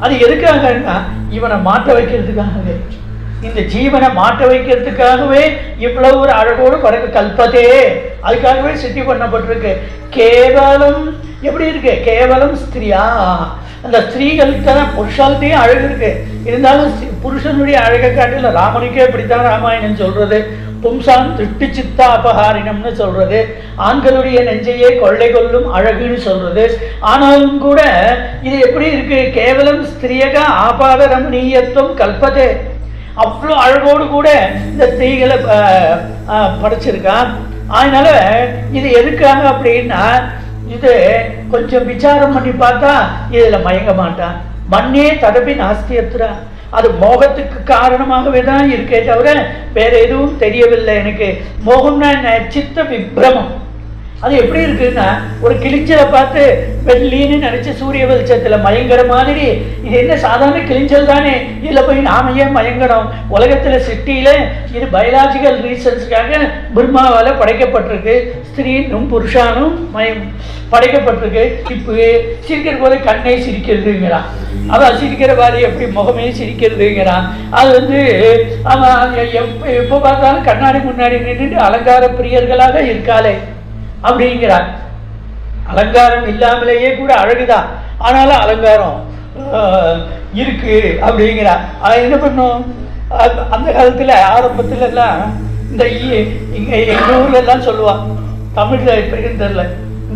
அது எதுக்காகன்னா இவனை மாற்ற வைக்கிறதுக்காகவே இந்த ஜீவனை மாற்ற வைக்கிறதுக்காகவே இவ்வளவு ஒரு அழகோடு பறக்க கல்பதே அதுக்காகவே சித்தி பண்ணப்பட்டிருக்கு கேவலம் எப்படி இருக்கு கேவலம் ஸ்திரியா அந்த ஸ்திரீகளுக்கு தான் புருஷாலத்தையும் அழகு இருக்கு இருந்தாலும் சி- புருஷனுடைய அழகை காட்டில ராமனுக்கே இப்படித்தான் ராமாயணம் சொல்றது பும்சான் திருட்டு சித்தா அபகாரினம்னு சொல்றது ஆண்களுடைய நெஞ்சையே கொள்ளை கொள்ளும் அழகுன்னு சொல்றது ஆனாலும் கூட இது எப்படி இருக்கு கேவலம் ஸ்திரியக ஆபாத ரமணீயத்துவம் கல்பதே அவ்வளோ அழகோடு கூட இந்த ஸ்திரீகளை அஹ், அஹ், படைச்சிருக்கான் அதனால இது எதுக்காக அப்படின்னா இது கொஞ்சம் விசாரம் பண்ணி பார்த்தா இதுல மயங்க மாட்டான் மண்ணே தடவி நாஸ்தியத்துறா அது மோகத்துக்கு காரணமாகவே தான் இருக்கே தவிர வேற எதுவும் தெரியவில்லை எனக்கு மோகம்னா என்ன சித்த விப்ரமம் அது எப்படி இருக்குன்னா ஒரு கிளிஞ்சலை பார்த்து வெள்ளின்னு நினைச்சு சூரிய வெளிச்சத்துல மயங்குற மாதிரி இது என்ன சாதாரண கிளிஞ்சல் தானே இதுல போய் நாம ஏன் மயங்கணும் உலகத்துல சிட்டியில இது பயாலஜிக்கல் ரீசன்ஸ்க்காக பிரம்மாவால படைக்கப்பட்டிருக்கு ஸ்திரீனும் புருஷானும் மயம் படைக்கப்பட்டிருக்கு இப்போ சிரிக்கிற போது கண்ணை சிரிக்கிறதுங்கிறான் அவன் சிரிக்கிற மாதிரி எப்படி முகமே சிரிக்கிறதுங்கிறான் அது வந்து அவன் எப்போ எப்போ பார்த்தாலும் கண்ணாடி முன்னாடி நின்றுட்டு அலங்கார பிரியர்களாக இருக்காளே அப்படிங்கிறார் அலங்காரம் இல்லாமலேயே கூட அழகுதான் ஆனாலும் அலங்காரம் ஆஹ், இருக்கு அப்படிங்கிறார் அதை என்ன பண்ணும் அது- அந்த காலத்துல ஆரம்பத்துல எல்லாம் இந்த ஈ- இங்க எங்க ஊர்ல எல்லாம் சொல்லுவான் தமிழ்ல எப்படின்னு தெரியல இந்த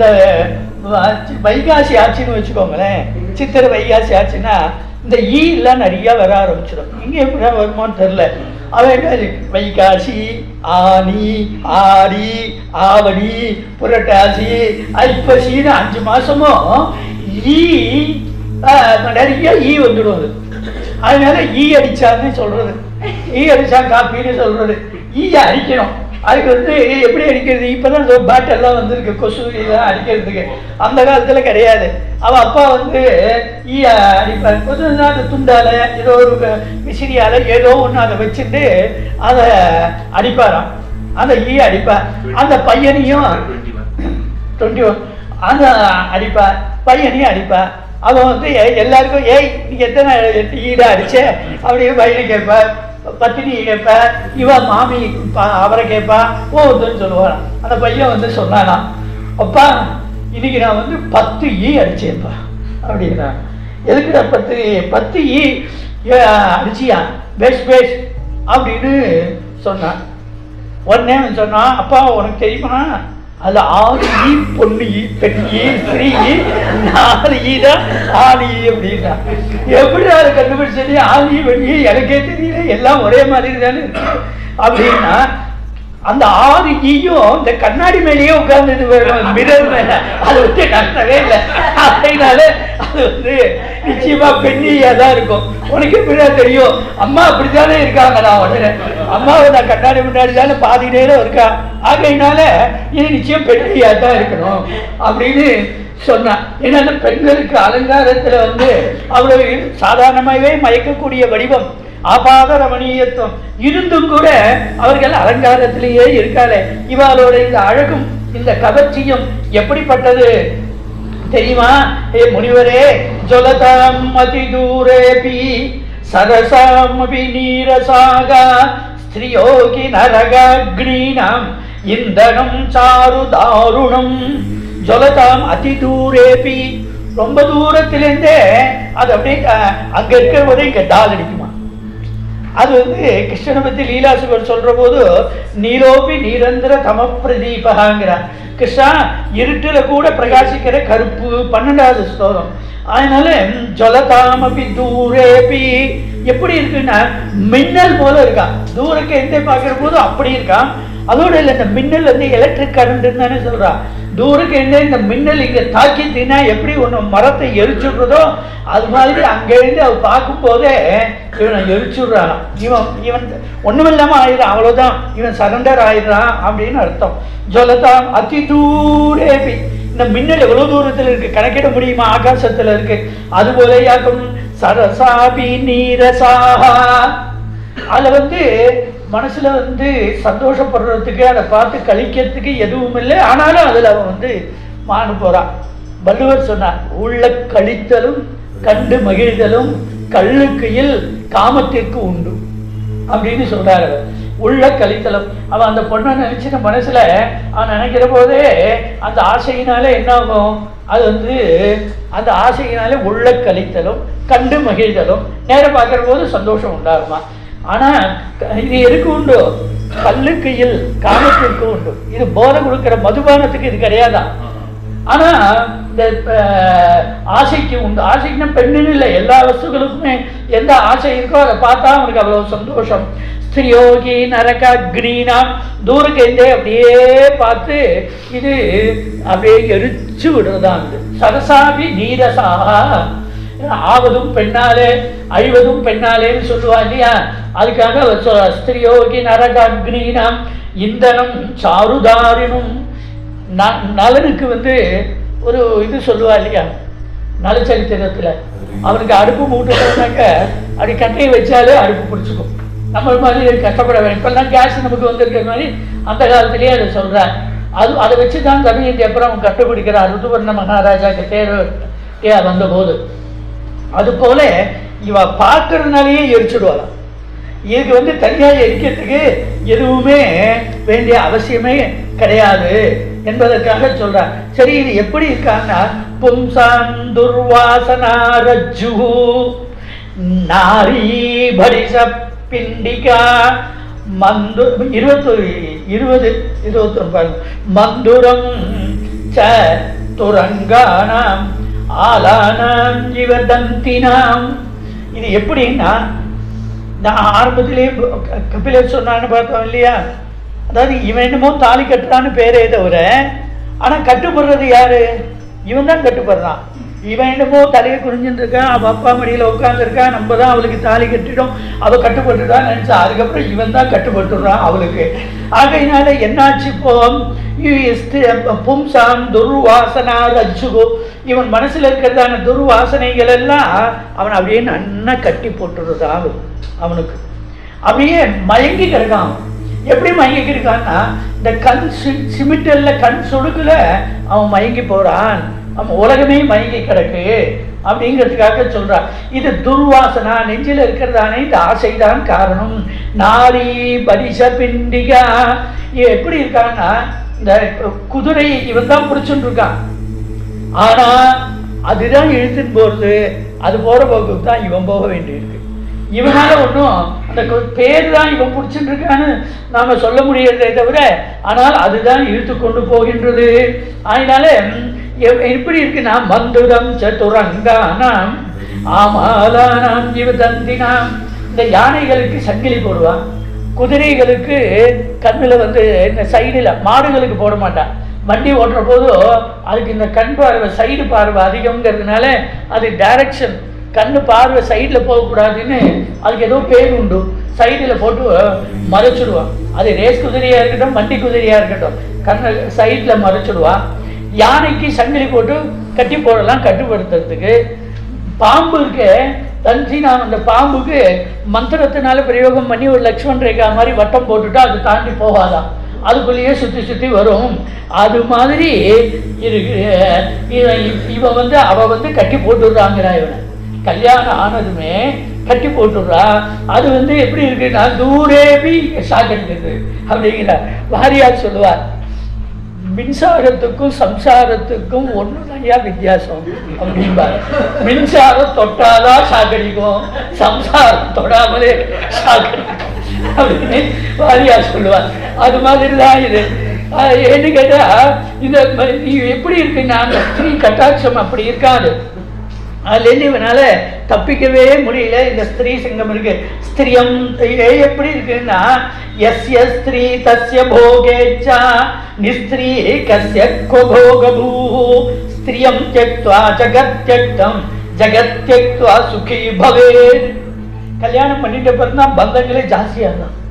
வ- வைகாசி ஆட்சின்னு வச்சுக்கோங்களேன் சித்திரை வைகாசி ஆச்சுன்னா இந்த ஈ எல்லாம் நிறைய வர ஆரம்பிச்சிடும் இங்க எப்படி வருமான்னு தெரியல அவன் என்ன இது? வைகாசி ஆனி ஆடி ஆவணி புரட்டாசி ஐப்பசின்னு அஞ்சு மாசமும் ஈ ஆஹ், நிறைய ஈ வந்துடும் அது அதனால ஈ அடிச்சான்னு சொல்றது ஈ அடிச்சா காப்பின்னு சொல்றது ஈயை அடிக்கணும் அதுக்கு வந்து எப்படி அடிக்கிறது இப்பதான் இந்த பேட் எல்லாம் வந்திருக்கு கொசு இதெல்லாம் அடிக்கிறதுக்கு அந்த காலத்துல கிடையாது அவ அப்பா வந்து ஈய அடிப்பார் கொஞ்சம் அந்த துண்டால ஏதோ ஒரு க- விசிறியால ஏதோ ஒண்ணு அதை வச்சுட்டு அதை அடிப்பாராம் அந்த ஈய அடிப்பார் அந்த பையனையும் டுவெண்ட்டி ஒன் அந்த அடிப்பார் பையனையும் அடிப்பார் அவன் வந்து எ- எல்லாருக்கும் ஏய் நீ எத்தனை ஈடா அடிச்ச அப்படின்னு பையனை கேட்பார் பத்தினி கேட்ப இவன் மாமி பா- அவரை கேட்பா ஒவ்வொருத்தன்னு சொல்லுவான் அந்த பையன் வந்து சொன்னானாம் அப்பா இன்னைக்கு நான் வந்து பத்து ஈ அடிச்சேன்ப்பா அப்படின்னா எதுக்குடா பத்து பத்து ஈ ஏ, அடிச்சியா பேஷ் பேஷ் அப்படின்னு சொன்னான் உடனே அவன் சொன்னான் அப்பா உனக்கு தெரியுமா அது ஆறு ஈ பொண்ணு ஈ பெண் ஈ ஸ்ரீ ஈ நாலு ஈ தான் ஆண் ஈ அப்படின்னா எப்படி அதை கண்டுபிடிச்சது ஆண் ஈ பெண் ஈ எனக்கே தெரியல எல்லாம் ஒரே மாதிரி தானே இருக்கு அப்படின்னா அந்த ஆறு ஈயும் இந்த கண்ணாடி மேலேயே உட்கார்ந்து மிரர் மேல அதை விட்டு நஷ்டவே இல்லை அதனால அது வந்து நிச்சயமா பெண்ணியா தான் இருக்கும் உனக்கு எப்படிதான் தெரியும் அம்மா அப்படித்தானே இருக்காங்க நான் உடனே அம்மாவை நான் கண்ணாடி முன்னாடி தானே பாதி நேரம் இருக்கா ஆகையினால இது நிச்சயம் பெண்ணியா தான் இருக்கணும் அப்படின்னு சொன்னான் ஏன்னா அந்த பெண்களுக்கு அலங்காரத்துல வந்து அவ்வளவு சாதாரணமாகவே மயக்கக்கூடிய வடிவம் ஆபாத ரமணீயத்துவம் இருந்தும் கூட அவர்கள் அலங்காரத்திலேயே இருக்காளே இவளோட இந்த அழகும் இந்த கவர்ச்சியும் எப்படிப்பட்டது தெரியுமா ஏ முனிவரே ஜொலதாம் அதி தூரேபி சரசாம் அபி நீரசாகா ஸ்திரியோகி நரகாக்னீனாம் இந்தனம் சாரு தாருணம் ஜொலதாம் அதி தூரேபி ரொம்ப தூரத்திலிருந்தே அது அப்படியே அஹ், அங்க இருக்கிற போதே இங்க டால் அடிக்குமா அது வந்து கிருஷ்ணனை பத்தி லீலாசுவர் சொல்ற போது நீலோபி நிரந்தர தம பிரதீபகாங்கிறார் கிருஷ்ணா இருட்டுல கூட பிரகாசிக்கிற கருப்பு பன்னெண்டாவது ஸ்லோகம் அதனால ஜலதாமபி தூரேபி எப்படி இருக்குன்னா மின்னல் போல இருக்கான் தூரக்கு எந்த பார்க்கிற போது அப்படி இருக்கான் அதோட இல்லை இந்த மின்னல் வந்து எலக்ட்ரிக் கரண்ட் தானே சொல்றா தூரக்கு என்ன இந்த மின்னல் இங்க தாக்கிட்டுனா எப்படி ஒன்று மரத்தை எரிச்சுடுறதோ அது மாதிரி அங்கேருந்து அவ பார்க்கும் போதே இவனை எரிச்சுடுறான் இவன் இவன் ஒண்ணுமில்லாம ஆயிடுறான் அவ்வளவுதான் இவன் சரண்டர் ஆயிடுறான் அப்படின்னு அர்த்தம் ஜொலதான் அதி தூரேபி இந்த மின்னல் எவ்வளவு தூரத்துல இருக்கு கணக்கிட முடியுமா ஆகாசத்துல இருக்கு அது போல யாக்கும் சரசாபி நீரசாகா அதுல வந்து மனசுல வந்து சந்தோஷப்படுறதுக்கு அதை பார்த்து கழிக்கிறதுக்கு எதுவும் இல்லை ஆனாலும் அதுல அவன் வந்து மாண்டு போறான் வள்ளுவர் சொன்னார் உள்ள கழித்தலும் கண்டு மகிழ்தலும் கள்ளுக்கையில் காமத்திற்கு உண்டு அப்படின்னு சொல்றாரு அவர். உள்ள கலித்தலம் அவன் அந்த பொண்ணை நினைச்சிட்ட மனசுல அவன் நினைக்கிற போதே அந்த ஆசையினாலே என்ன ஆகும் அது வந்து அந்த ஆசையினாலே உள்ள கலித்தலும் கண்டு மகிழ்தலும் நேரம் பார்க்கிற போது சந்தோஷம் உண்டாகுமா ஆனா இது எதுக்கு உண்டு கல்லுக்கையில் காமத்திற்கு உண்டு இது போதை கொடுக்கிற மதுபானத்துக்கு இது கிடையாதான் ஆனா இந்த அஹ், ஆசைக்கு உண்டு ஆசைக்குன்னா பெண்ணுன்னு இல்லை எல்லா வஸ்துக்களுக்குமே எந்த ஆசை இருக்கோ அதை பார்த்தா அவனுக்கு அவ்வளவு சந்தோஷம் ஸ்திரியோகி நரக அக்னீனா தூரக்கு இருந்தே அப்படியே பார்த்து இது அப்படியே எரிச்சு விடுறதான் இது சரசாபி நீரசாகா ஆவதும் பெண்ணாலே அழிவதும் பெண்ணாலேன்னு சொல்லுவா இல்லையா அதுக்காக அவர் சொல்றா, ஸ்திரியோகி நரக அக்னீனாம் இந்தனம் சாருதாரினும் ந- நலனுக்கு வந்து ஒரு இது சொல்லுவா இல்லையா நலச்சரித்திரத்தில் அவனுக்கு அடுப்பு மூட்டுனாக்க அப்படி கட்டையை வச்சாலே அடுப்பு பிடிச்சிக்கும் நம்ம மாதிரி கஷ்டப்பட வேணும் இப்பெல்லாம் கேஸ் நமக்கு வந்திருக்கிற மாதிரி அந்த காலத்திலேயே அதை சொல்கிறார் அது அதை வச்சு தான் தமயந்தி அப்புறம் அவன் கண்டுபிடிக்கிறார் ருதுவர்ண மகாராஜாக்கு தேர் வந்தபோது அது போல இவ பார்க்கறதுனாலேயே எரிச்சுடுவாளாம் இதுக்கு வந்து தனியாக எரிக்கிறதுக்கு எதுவுமே வேண்டிய அவசியமே கிடையாது என்பதற்காக சொல்றார் சரி இது எப்படி இருக்கான்னா பும்சான் துர்வாசனா ரஜ்ஜு நாரி பரிச பிண்டிகா மந்து இருபத்தொரு இருபது இருபத்தொரு பாருங்க மந்துரம் ச துரங்கானாம் ஆலானாம் ஜீவதந்தினாம் இது எப்படின்னா நான் ஆரம்பத்திலேயே க- கபிலர் சொன்னான்னு பார்த்தோம் இல்லையா அதாவது இவன் என்னமோ தாலி கட்டுறான்னு பேரே தவிர ஆனா கட்டுப்படுறது யாரு இவன் தான் கட்டுப்படுறான் இவன் என்னமோ தலையை குறிஞ்சுட்டு இருக்கான் அவ அப்பா மடியில உட்காந்துருக்கான் நம்ம தான் அவளுக்கு தாலி கட்டிடும் அவ கட்டுப்பட்டுட்டான்னு நினைச்சா அதுக்கப்புறம் இவன் தான் கட்டுப்பட்டுறான் அவளுக்கு ஆகையினால என்னாச்சு இப்போ இ- பும்சாம் துர்வாசனா ரஜ்ஜுகோ இவன் மனசுல இருக்கிறதான துர்வாசனைகள் எல்லாம் அவன் அப்படியே நன்னா கட்டி போட்டுறதா அவன் அவனுக்கு அப்படியே மயங்கி கிடக்கான் அவன். எப்படி மயங்கி கிடக்கான்னா இந்த கண் சி- சிமிட்டல்ல கண் சுடுக்குல அவன் மயங்கி போறான் அவன் உலகமே மயங்கி கிடக்கு அப்படிங்கிறதுக்காக சொல்றான் இது துர்வாசனா நெஞ்சில் இருக்கிறதானே இந்த ஆசைதான் காரணம் நாரி பரிச பிண்டிகா இவன் எப்படி இருக்கான்னா இந்த குதிரை இவன் தான் பிடிச்சுட்டு இருக்கான் ஆனா அதுதான் இழுத்துட்டு போறது அது போற போக்கு தான் இவன் போக வேண்டியிருக்கு இவனால ஒன்றும் அந்த கொ- பேர் தான் இவன் பிடிச்சிட்டு இருக்கான்னு நாம சொல்ல முடியறதே தவிர ஆனால் அதுதான் இழுத்து கொண்டு போகின்றது அதனால ம், எ- எப்படி இருக்குன்னா மந்துரம் சதுரங்கானாம் ஆமாலானாம் ஜீவதந்தினாம் இந்த யானைகளுக்கு சங்கிலி போடுவான் குதிரைகளுக்கு கண்ணில் வந்து இந்த சைடில் மாடுகளுக்கு போட மாட்டான் வண்டி ஓட்டுற போது அதுக்கு இந்த கண் பார்வை சைடு பார்வை அதிகம்ங்கிறதுனால அது டைரக்ஷன் கண்ணு பார்வை சைடில் போகக்கூடாதுன்னு அதுக்கு ஏதோ பேர் உண்டு சைடில் போட்டு மறைச்சிடுவான் அது ரேஸ் குதிரையாக இருக்கட்டும் வண்டி குதிரையாக இருக்கட்டும் கண்ணை சைடில் மறைச்சிடுவான் யானைக்கு சங்கிலி போட்டு கட்டி போடலாம் கட்டுப்படுத்துறதுக்கு பாம்பு இருக்கு தன்சினாம் அந்த பாம்புக்கு மந்திரத்தினால பிரயோகம் பண்ணி ஒரு லக்ஷ்மண் ரேகா மாதிரி வட்டம் போட்டுட்டா அது தாண்டி போகாதாம் அதுக்குள்ளேயே சுற்றி சுற்றி வரும் அது மாதிரி இருக்கு இவன் இவன் வந்து அவ வந்து கட்டி போட்டுடுறாங்கிறா இவனை கல்யாணம் ஆனதுமே கட்டி போட்டுடுறா அது வந்து எப்படி இருக்குன்னா தூரேபி சாகடிக்கிறது அப்படிங்கிற வாரியார் சொல்லுவார் மின்சாரத்துக்கும் சம்சாரத்துக்கும் ஒன்று ஐயா வித்தியாசம் அப்படிம்பாரு மின்சாரம் தொட்டாதான் சாகடிக்கும் சம்சாரம் தொடாமலே சாகடிக்கும் அப்படின்னு வாரியார் சொல்லுவார் அது மாதிரி தான் இது ஆஹ் ஏன்னு கேட்டா இந்த ம- இது எப்படி இருக்குன்னா அந்த ஸ்திரீ கட்டாட்சம் அப்படி இருக்காது அதுலேருந்து இவனால தப்பிக்கவே முடியல இந்த ஸ்திரீ சிங்கம் இருக்கு ஸ்திரியம் ஏ எப்படி இருக்குன்னா எஸ்ய ஸ்திரீ தஸ்ய போகேச்சா நிஸ்திரீ கஸ்ய கோபோகபூ ஸ்திரியம் தியக்த்வா ஜகத் தியக்தம் ஜகத் தியக்த்வா சுகி பவேத் கல்யாணம் பண்ணிட்ட பிறகு தான் பந்தங்களே ஜாஸ்தியாக தான்